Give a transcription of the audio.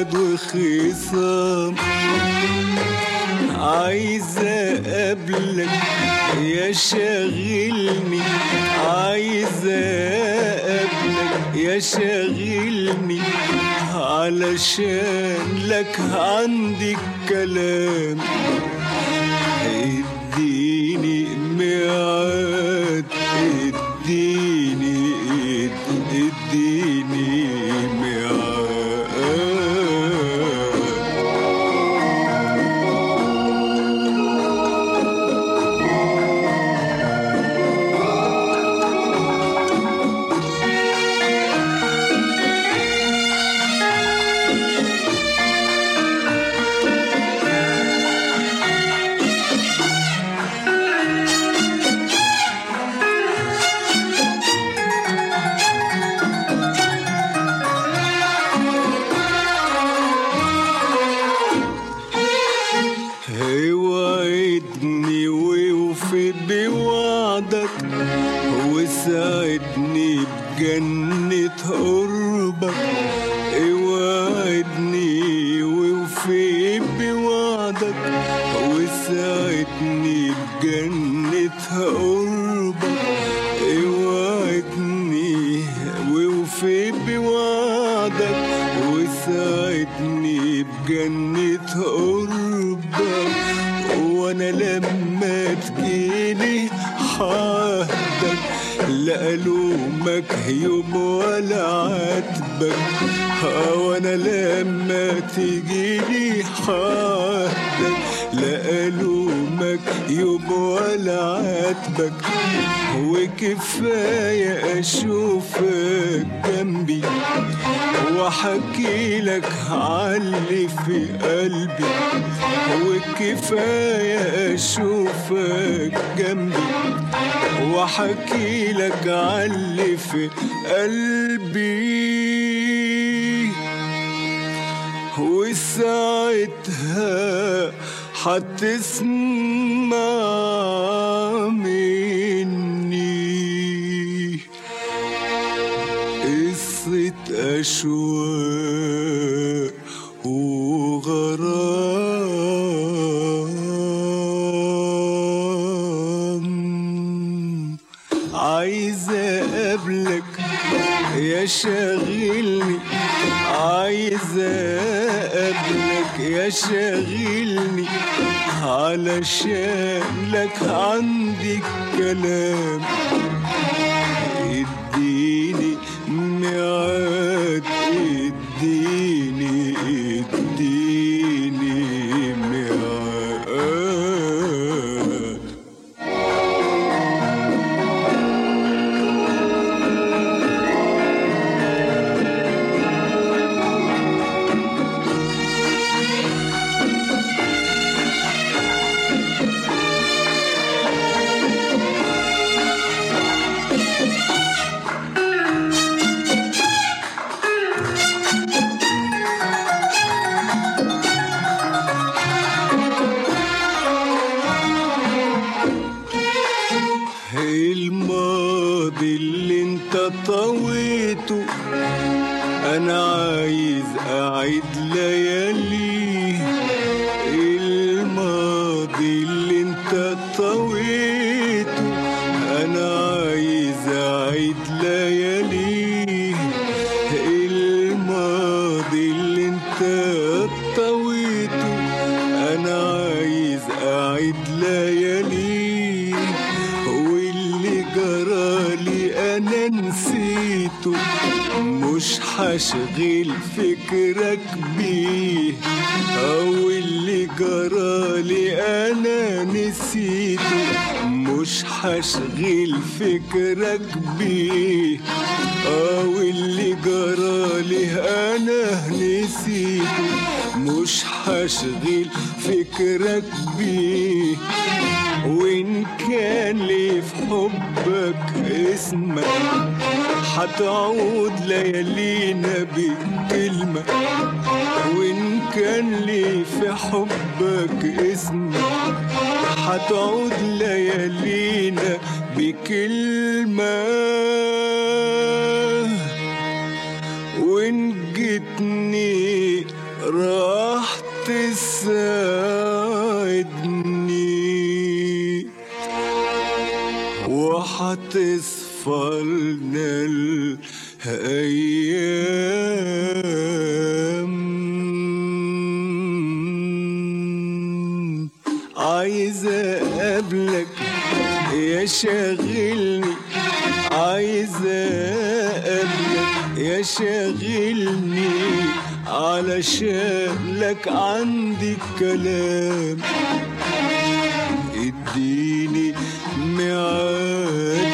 اعتماد وخصام عايزة اقابلك يا شاغلني عايزة اقابلك يا شاغلني علشان لك عندي كلام اديني ميعاد اديني اديني ميعاد وعدني ووفي بوعدك وساعدني بجنة قربك وعدني ووفي بوعدك وساعدني بجنة قربك وعدني ووفي بوعدك وساعدني بجنة قربك وانا لما تجيلي حاهدك لا الومك يوم ولا عاتبك وانا لما تجيلي حاهدك لا الومك يوم ولا عاتبك وكفايه اشوفك جنبي واحكي لك عاللي في قلبي وكفايه اشوفك جنبي واحكي لك عاللي في قلبي وساعتها حتسمع مني قصة أشواق وغرام عايزة أقابلك يا شاغلني عايزة أقابلك يا شاغلني علشان لك عندي كلام اديني ميعاد اديني اديني ميعاد الماضي اللي انت طويته انا عايز اعيد لياليه الماضي اللي انت طويته انا عايز اعيد لياليه الماضي اللي انت طويته انا عايز اعيد لياليه واللي جرالي انا نسيته مش هشغل فكرك بيه او اللي جرالي انا نسيته مش هشغل فكرك بيه او اللي جرالي انا نسيته مش هشغل فكرك بيه وإن كان لي في حبك اسمك هتعود ليالينا بكلمة وإن كان لي في حبك اسمك هتعود ليالينا بكلمة وإن جيتني تصفى لنا الأيام عايز أقابلك يا شاغلني عايز أقابلك يا شاغلني علشان لك عندي كلام اديني ميعاد